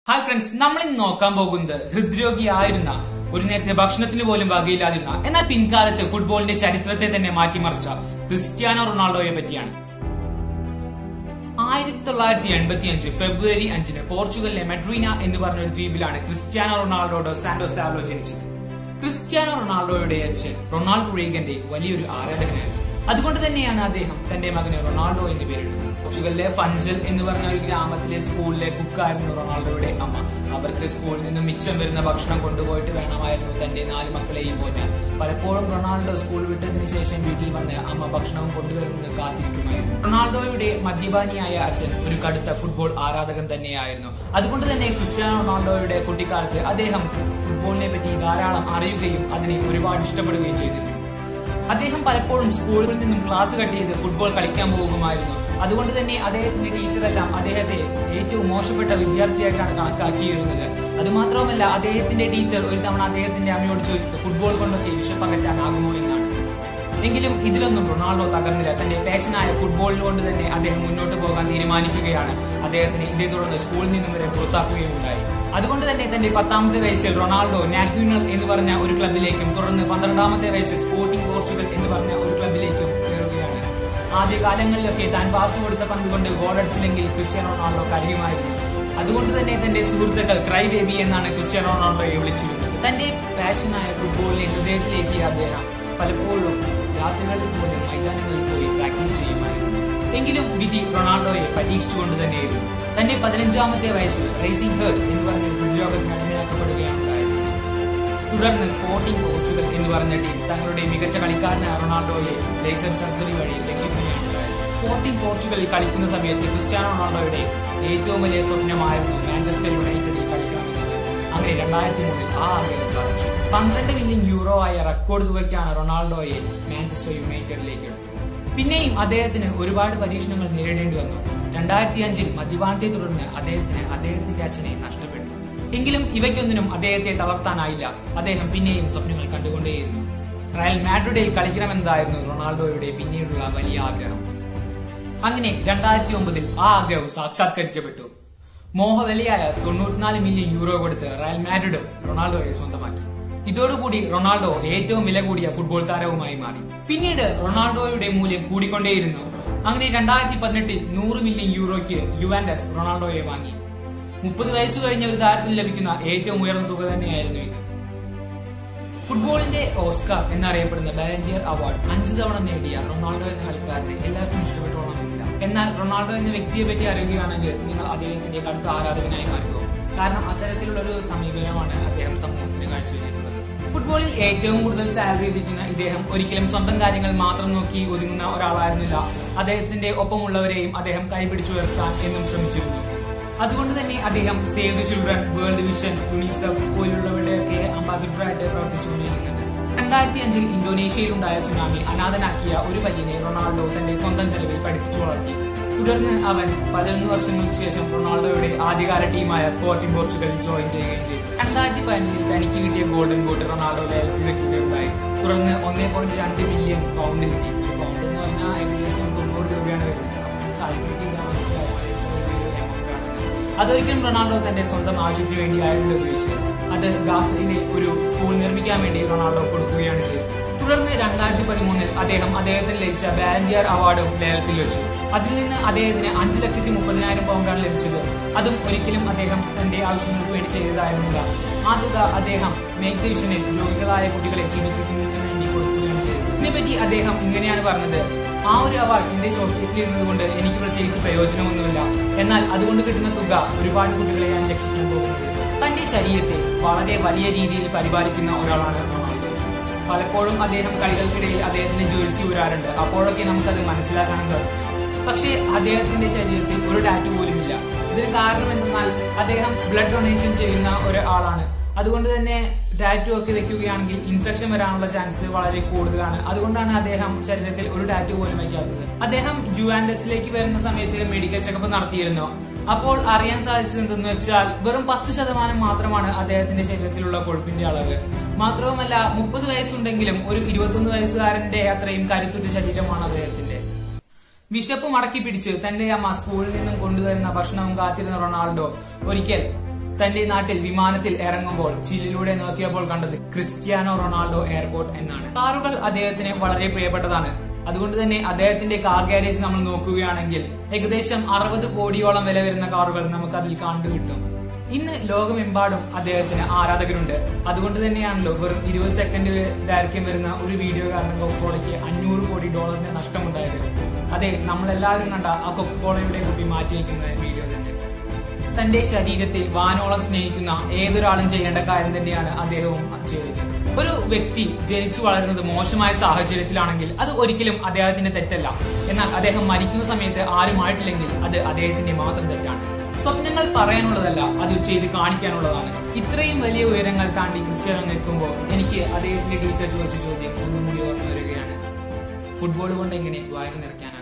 hi friends നമ്മൾ ഇന്ന് നോക്കാൻ പോകുന്നത് ഹൃദ്രോഗിയായിരുന്ന ഒരു നേരത്തെ ഭക്ഷണത്തിന് പോലും വകയില്ലാതിരുന്ന എന്നാൽ പിൻകാലത്ത് ഫുട്ബോളിന്റെ ചരിത്രത്തെ തന്നെ മാറ്റിമറിച്ച ക്രിസ്ത്യാനോ റൊണാൾഡോയെ പറ്റിയാണ് ആയിരത്തി തൊള്ളായിരത്തി എൺപത്തി അഞ്ച് ഫെബ്രുവരി അഞ്ചിന് പോർച്ചുഗലിലെ മെഡ്രീന എന്ന് പറഞ്ഞ ഒരു ദ്വീപിലാണ് ക്രിസ്ത്യാനോ റൊണാൾഡോ സാന്റോ സാവ്ലോ ജനിച്ചത് ക്രിസ്ത്യാനോ റൊണാൾഡോയുടെ അച്ഛൻ റൊണാൾഡോ റീഗന്റെ വലിയൊരു ആരാധകനായിരുന്നു അതുകൊണ്ട് തന്നെയാണ് അദ്ദേഹം തന്റെ മകന് റൊണാൾഡോ എന്ന് പേരിട്ടത് പോർച്ചുഗലിലെ ഫഞ്ചൽ എന്ന് പറഞ്ഞ ഒരു ഗ്രാമത്തിലെ സ്കൂളിലെ കുക്കായിരുന്നു റൊണാൾഡോയുടെ അമ്മ അവർക്ക് സ്കൂളിൽ നിന്ന് മിച്ചം വരുന്ന ഭക്ഷണം കൊണ്ടുപോയിട്ട് വേണമായിരുന്നു തന്റെ നാല് മക്കളെയും പോറ്റാൻ പലപ്പോഴും റൊണാൾഡോ സ്കൂൾ വിട്ടതിന് ശേഷം വീട്ടിൽ വന്ന് അമ്മ ഭക്ഷണവും കൊണ്ടുവരുന്നത് കാത്തിരിക്കുമായിരുന്നു റൊണാൾഡോയുടെ മദ്യപാനിയായ അച്ഛൻ ഒരു കടുത്ത ഫുട്ബോൾ ആരാധകൻ തന്നെയായിരുന്നു അതുകൊണ്ട് തന്നെ ക്രിസ്ത്യാനോ റൊണാൾഡോയുടെ കുട്ടിക്കാലത്ത് അദ്ദേഹം ഫുട്ബോളിനെ പറ്റി ധാരാളം അറിയുകയും അതിനെ ഒരുപാട് ഇഷ്ടപ്പെടുകയും ചെയ്തിരുന്നു അദ്ദേഹം പലപ്പോഴും സ്കൂളിൽ നിന്നും ക്ലാസ് കട്ട് ചെയ്ത് ഫുട്ബോൾ കളിക്കാൻ പോകുമായിരുന്നു അതുകൊണ്ട് തന്നെ അദ്ദേഹത്തിന്റെ ടീച്ചറെല്ലാം അദ്ദേഹത്തെ ഏറ്റവും മോശപ്പെട്ട വിദ്യാർത്ഥിയായിട്ടാണ് കണക്കാക്കിയിരുന്നത് അതുമാത്രവുമല്ല അദ്ദേഹത്തിന്റെ ടീച്ചർ ഒരു തവണ അദ്ദേഹത്തിന്റെ അമ്മയോട് ചോദിച്ചത് ഫുട്ബോൾ കൊണ്ടൊക്കെ വിഷപ്പകറ്റാനാകുമോ എന്നാണ് എങ്കിലും ഇതിലൊന്നും റൊണാൾഡോ തകർന്നില്ല തന്റെ പാഷനായ ഫുട്ബോളിൽ കൊണ്ട് തന്നെ അദ്ദേഹം മുന്നോട്ട് പോകാൻ തീരുമാനിക്കുകയാണ് അദ്ദേഹത്തിന് ഇതേ തുടർന്ന് സ്കൂളിൽ നിന്നും വരെ പുറത്താക്കുകയും ഉണ്ടായി അതുകൊണ്ട് തന്നെ തന്റെ പത്താമത്തെ വയസ്സിൽ റൊണാൾഡോ നാഹ്യൂണൽ എന്ന് പറഞ്ഞ ഒരു ക്ലബിലേക്കും തുടർന്ന് പന്ത്രണ്ടാമത്തെ വയസ്സിൽ സ്പോർട്ടിംഗ് പോർച്ചുഗൽ എന്ന് പറഞ്ഞ ഒരു ക്ലബിലേക്കും കയറുകയാണ് ആദ്യ കാലങ്ങളിലൊക്കെ താൻ പാസ് കൊടുത്ത പന്ത് കൊണ്ട് ഗോളടിച്ചില്ലെങ്കിൽ ക്രിസ്ത്യാനോ റൊണാൾഡോ കരയുമായിരുന്നു അതുകൊണ്ട് തന്നെ തന്റെ സുഹൃത്തുക്കൾ ക്രൈ ബേബി എന്നാണ് ക്രിസ്ത്യാനോ റൊണാൾഡോയെ വിളിച്ചിരുന്നത് തന്റെ പാഷനായ ഫുട്ബോളിനെ ഹൃദയത്തിലേക്കിയ അദ്ദേഹം പലപ്പോഴും രാത്രികളിൽ പോലും മൈതാനങ്ങളിൽ പോയി പ്രാക്ടീസ് ചെയ്യുമായിരുന്നു എങ്കിലും വിധി റൊണാൾഡോയെ പരീക്ഷിച്ചുകൊണ്ട് തന്നെയായിരുന്നു തന്റെ പതിനഞ്ചാമത്തെ വയസ്സിൽ റേസിംഗ് ഹേർട്ട് എന്ന് പറഞ്ഞ ഹൃദ്രോഗത്തിന് അടിമയാക്കപ്പെടുകയാണ് ഉണ്ടായത് തുടർന്ന് സ്പോർട്ടിംഗ് പോർച്ചുഗൽ എന്ന് പറഞ്ഞ ടീം തങ്ങളുടെ മികച്ച കളിക്കാരനായ റൊണാൾഡോയെ ലേസർ സർജറി വഴി രക്ഷിക്കുകയാണ് ഉണ്ടായത് സ്പോർട്ടിംഗ് പോർച്ചുഗലിൽ കളിക്കുന്ന സമയത്ത് ക്രിസ്ത്യാനോ റൊണാൾഡോയുടെ ഏറ്റവും വലിയ സ്വപ്നമായിരുന്നു മാഞ്ചസ്റ്റർ യുണൈറ്റഡിൽ കളിക്കണമെന്നത് അങ്ങനെ രണ്ടായിരത്തി മൂന്നിൽ ആ ആഗ്രഹം സാധിച്ചു പന്ത്രണ്ട് മില്യൺ യൂറോ ആയ റെക്കോർഡ് തുകയ്ക്കാണ് റൊണാൾഡോയെ മാഞ്ചസ്റ്റർ യുണൈറ്റഡിലേക്ക് എടുത്തത് പിന്നെയും അദ്ദേഹത്തിന് ഒരുപാട് പരീക്ഷണങ്ങൾ നേരിടേണ്ടി വന്നു രണ്ടായിരത്തി അഞ്ചിൽ മദ്യപാനത്തെ തുടർന്ന് അദ്ദേഹത്തിന് അദ്ദേഹത്തിന്റെ അച്ഛനെ നഷ്ടപ്പെട്ടു എങ്കിലും ഇവയ്ക്കൊന്നിനും അദ്ദേഹത്തെ തളർത്താനായില്ല അദ്ദേഹം പിന്നെയും സ്വപ്നങ്ങൾ കണ്ടുകൊണ്ടേയിരുന്നു റയൽ മാഡ്രിഡിൽ കളിക്കണമെന്നതായിരുന്നു റൊണാൾഡോയുടെ പിന്നീടുള്ള വലിയ ആഗ്രഹം അങ്ങനെ രണ്ടായിരത്തി ഒമ്പതിൽ ആ ആഗ്രഹം സാക്ഷാത്കരിക്കപ്പെട്ടു മോഹവലിയായ തൊണ്ണൂറ്റിനാല് മില്യൺ യൂറോ കൊടുത്ത് റയൽ മാഡ്രിഡ് റൊണാൾഡോയെ സ്വന്തമാക്കി ഇതോടുകൂടി റൊണാൾഡോ ഏറ്റവും വില കൂടിയ ഫുട്ബോൾ താരവുമായി മാറി പിന്നീട് റൊണാൾഡോയുടെ മൂല്യം കൂടിക്കൊണ്ടേയിരുന്നു അങ്ങനെ രണ്ടായിരത്തി പതിനെട്ടിൽ നൂറ് മില്യൺ യൂറോയ്ക്ക് യുവാൻഡസ് റൊണാൾഡോയെ വാങ്ങി മുപ്പത് വയസ്സ് കഴിഞ്ഞ ഒരു താരത്തിന് ലഭിക്കുന്ന ഏറ്റവും ഉയർന്ന തുക തന്നെയായിരുന്നു ഇത് ഫുട്ബോളിന്റെ ഓസ്കാർ എന്നറിയപ്പെടുന്ന ബാലന്റിയർ അവാർഡ് അഞ്ചു തവണ നേടിയ റൊണാൾഡോ എന്ന കളിക്കാരനെ എല്ലാവർക്കും ഇഷ്ടപ്പെട്ടോണമെന്നില്ല എന്നാൽ റൊണാൾഡോ എന്ന വ്യക്തിയെ പറ്റി അറിയുകയാണെങ്കിൽ നിങ്ങൾ അദ്ദേഹത്തിന്റെ കടുത്ത ആരാധകനായി മാറുക കാരണം അത്തരത്തിലുള്ള ഒരു സമീപനമാണ് അദ്ദേഹം സമൂഹത്തിന് കാഴ്ചവെച്ചിട്ടുള്ളത് ഫുട്ബോളിൽ ഏറ്റവും കൂടുതൽ സാലറി ലഭിക്കുന്ന ഇദ്ദേഹം ഒരിക്കലും സ്വന്തം കാര്യങ്ങൾ മാത്രം നോക്കി ഒതുങ്ങുന്ന ഒരാളായിരുന്നില്ല അദ്ദേഹത്തിന്റെ ഒപ്പമുള്ളവരെയും അദ്ദേഹം കൈപിടിച്ചുയർത്താൻ എന്നും ശ്രമിച്ചിരുന്നു അതുകൊണ്ട് തന്നെ അദ്ദേഹം Save the Children World Vision UNICEF പോലുള്ളവരുടെയൊക്കെ അംബാസിഡറായിട്ട് പ്രവർത്തിച്ചുകൊണ്ടിരിക്കുന്നുണ്ട് രണ്ടായിരത്തി അഞ്ചിൽ ഇന്തോനേഷ്യയിൽ ഉണ്ടായ സുനാമി അനാഥനാക്കിയ ഒരു പയ്യനെ റൊണാൾഡോ തന്റെ സ്വന്തം ചെലവിൽ പഠിപ്പിച്ചു വളർത്തി തുടർന്ന് അവൻ പതിനൊന്ന് വർഷങ്ങൾക്ക് ശേഷം റൊണാൾഡോയുടെ ആദ്യകാല ടീമായ സ്പോർട്ടിംഗ് പോർച്ചുഗലിൽ ജോയിൻ ചെയ്യുകയും ചെയ്തു രണ്ടായിരത്തി പതിനഞ്ചിൽ തനിക്ക് കിട്ടിയ ഗോൾഡൻ ബൂട്ട് റൊണാൾഡോ ലേലത്തിൽ വെക്കുകയുണ്ടായി തുടർന്ന് ഒന്നേ പോയിന്റ് രണ്ട് മില്യൺ പൗണ്ട് കിട്ടി ഒരു പൗണ്ട് എന്ന് പറഞ്ഞാൽ ഏകദേശം തൊണ്ണൂറ് രൂപയാണ് വരുന്നത് അപ്പോൾ കാൽക്കുലേറ്റ് ചെയ്താൽ മനസ്സിലാവും എത്ര വലിയൊരു എമൗണ്ട് ആണെന്ന് അതൊരിക്കലും റൊണാൾഡോ തന്റെ സ്വന്തം ആവശ്യത്തിന് വേണ്ടിയായിരുന്നു ഉപയോഗിച്ചത് അത് ഗാസയിലെ ഒരു സ്കൂൾ നിർമ്മിക്കാൻ വേണ്ടി റൊണാൾഡോ കൊടുക്കുകയാണ് ചെയ്തത് തുടർന്ന് രണ്ടായിരത്തി പതിമൂന്നിൽ അദ്ദേഹം അദ്ദേഹത്തിന് ലഭിച്ച ബാലന്റിയർ അവാർഡും ലേലത്തിൽ വെച്ചു അതിൽ നിന്ന് അദ്ദേഹത്തിന് അഞ്ചു ലക്ഷത്തി മുപ്പതിനായിരം പൗണ്ടാണ് ലഭിച്ചത് അതും ഒരിക്കലും അദ്ദേഹം തന്റെ ആവശ്യങ്ങൾക്ക് വേണ്ടി ചെയ്തതായിരുന്നില്ല ആ തുക അദ്ദേഹം മേക്ക് വിഷനിൽ രോഗികളായ കുട്ടികളെ ചികിത്സിക്കുന്നതിന് വേണ്ടി കൊടുക്കുകയാണ് ചെയ്തത് ഇതിനെപ്പറ്റി അദ്ദേഹം ഇങ്ങനെയാണ് പറഞ്ഞത് ആ ഒരു അവാർഡ് എന്റെ ഷോക്കേസിൽ ഇരുന്നതുകൊണ്ട് എനിക്ക് പ്രത്യേകിച്ച് പ്രയോജനമൊന്നുമില്ല എന്നാൽ അതുകൊണ്ട് കിട്ടുന്ന തുക ഒരുപാട് കുട്ടികളെ ഞാൻ രക്ഷിക്കാൻ പോകുന്നത് തന്റെ ശരീരത്തെ വളരെ വലിയ രീതിയിൽ പരിപാലിക്കുന്ന ഒരാളാണ് റൊണാൾഡോ പലപ്പോഴും അദ്ദേഹം കളികൾക്കിടയിൽ അദ്ദേഹത്തിന് ജേഴ്സി ഊരാറുണ്ട് അപ്പോഴൊക്കെ നമുക്കത് മനസ്സിലാക്കാൻ സാധിക്കും പക്ഷേ അദ്ദേഹത്തിന്റെ ശരീരത്തിൽ ഒരു ടാറ്റു പോലും ഇല്ല ഇതിന് കാരണം എന്തെന്നാൽ അദ്ദേഹം ബ്ലഡ് ഡൊണേഷൻ ചെയ്യുന്ന ഒരാളാണ് അതുകൊണ്ട് തന്നെ ടാറ്റു ഒക്കെ വെക്കുകയാണെങ്കിൽ ഇൻഫെക്ഷൻ വരാനുള്ള ചാൻസ് വളരെ കൂടുതലാണ് അതുകൊണ്ടാണ് അദ്ദേഹം ശരീരത്തിൽ ഒരു ടാറ്റു പോലും വയ്ക്കാത്തത് അദ്ദേഹം യുവാൻഡസിലേക്ക് വരുന്ന സമയത്ത് മെഡിക്കൽ ചെക്കപ്പ് നടത്തിയിരുന്നു അപ്പോൾ അറിയാൻ സാധിച്ചത് എന്തെന്ന് വെച്ചാൽ വെറും പത്ത് ശതമാനം മാത്രമാണ് അദ്ദേഹത്തിന്റെ ശരീരത്തിലുള്ള കൊഴുപ്പിന്റെ അളവ് മാത്രവുമല്ല മുപ്പത് വയസ്സുണ്ടെങ്കിലും ഒരു ഇരുപത്തൊന്ന് വയസ്സുകാരന്റെ അത്രയും കരുത്തുറ്റ ശരീരമാണ് അദ്ദേഹത്തിന്റെ വിശപ്പ് മടക്കി പിടിച്ച് തന്റെ അമ്മ സ്കൂളിൽ നിന്നും കൊണ്ടുവരുന്ന ഭക്ഷണവും കാത്തിരുന്ന റൊണാൾഡോ ഒരിക്കൽ തന്റെ നാട്ടിൽ വിമാനത്തിൽ ഇറങ്ങുമ്പോൾ ചില്ലിലൂടെ നോക്കിയപ്പോൾ കണ്ടത് ക്രിസ്ത്യാനോ റൊണാൾഡോ എയർപോർട്ട് എന്നാണ് കാറുകൾ അദ്ദേഹത്തിന് വളരെ പ്രിയപ്പെട്ടതാണ് അതുകൊണ്ട് തന്നെ അദ്ദേഹത്തിന്റെ കാർ ഗാരേജ് നമ്മൾ നോക്കുകയാണെങ്കിൽ ഏകദേശം അറുപത് കോടിയോളം വില വരുന്ന കാറുകൾ നമുക്ക് അതിൽ കണ്ടുകിട്ടും ഇന്ന് ലോകമെമ്പാടും അദ്ദേഹത്തിന് ആരാധകരുണ്ട് അതുകൊണ്ട് തന്നെയാണല്ലോ വെറും ഇരുപത് സെക്കൻഡ് ദൈർഘ്യം വരുന്ന ഒരു വീഡിയോ കാരണം കൊക്കോളയ്ക്ക് അഞ്ഞൂറ് കോടി ഡോളറിന്റെ നഷ്ടമുണ്ടായത് അതെ നമ്മളെല്ലാവരും കണ്ട ആ കൊക്കോളയുടെ കുപ്പി മാറ്റി വയ്ക്കുന്ന വീഡിയോ തന്നെ തന്റെ ശരീരത്തെ വാനോളം സ്നേഹിക്കുന്ന ഏതൊരാളും ചെയ്യേണ്ട കാര്യം തന്നെയാണ് അദ്ദേഹവും ചെയ്തത് ഒരു വ്യക്തി ജനിച്ചു വളരുന്നത് മോശമായ സാഹചര്യത്തിലാണെങ്കിൽ അത് ഒരിക്കലും അദ്ദേഹത്തിന്റെ തെറ്റല്ല എന്നാൽ അദ്ദേഹം മരിക്കുന്ന സമയത്ത് ആരുമായിട്ടില്ലെങ്കിൽ അത് അദ്ദേഹത്തിന്റെ മാത്രം തെറ്റാണ് സ്വപ്നങ്ങൾ പറയാനുള്ളതല്ല അത് ചെയ്ത് കാണിക്കാനുള്ളതാണ് ഇത്രയും വലിയ ഉയരങ്ങൾ താണ്ടി ക്രിസ്ത്യാനോ നിൽക്കുമ്പോൾ എനിക്ക് അദ്ദേഹത്തിന്റെ ടീച്ചർ ചോദിച്ച ചോദ്യം ഒന്നും കൂടി ഓർമ്മ വരികയാണ് ഫുട്ബോൾ കൊണ്ട് എങ്ങനെ വയറ് നിറയ്ക്കാനാണ്